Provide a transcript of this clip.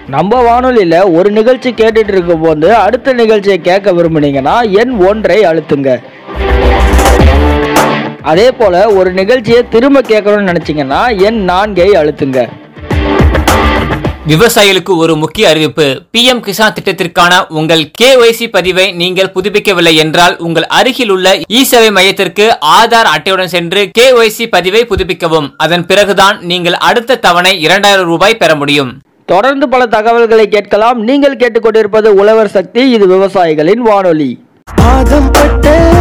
நம்ம வானொலியில் ஒரு நிகழ்ச்சி கேட்டுட்டு இருக்கும் போது அடுத்த நிகழ்ச்சியை கேட்க விரும்புனீங்கன்னா எண் ஒன்றை அழுத்துங்க அதே போல ஒரு நிகழ்ச்சியை திரும்ப கேட்கணும்னு நினைச்சீங்கன்னா எண் நான்கை அழுத்துங்க விவசாயிகளுக்கு ஒரு முக்கிய அறிவிப்பு பிஎம் கிசான் திட்டத்திற்கான உங்கள் கேஒய்சி பதிவை நீங்கள் புதுப்பிக்கவில்லை என்றால் உங்கள் அருகில் உள்ள இ சேவை மையத்திற்கு ஆதார் அட்டையுடன் சென்று கேஒய்சி பதிவை புதுப்பிக்கவும் அதன் பிறகுதான் நீங்கள் அடுத்த தவணை இரண்டாயிரம் ரூபாய் பெற முடியும் தொடர்ந்து பல தகவல்களை கேட்கலாம் நீங்கள் கேட்டுக்கொண்டிருப்பது உழவர் சக்தி இது விவசாயிகளின் வானொலி பாதம் பட்ட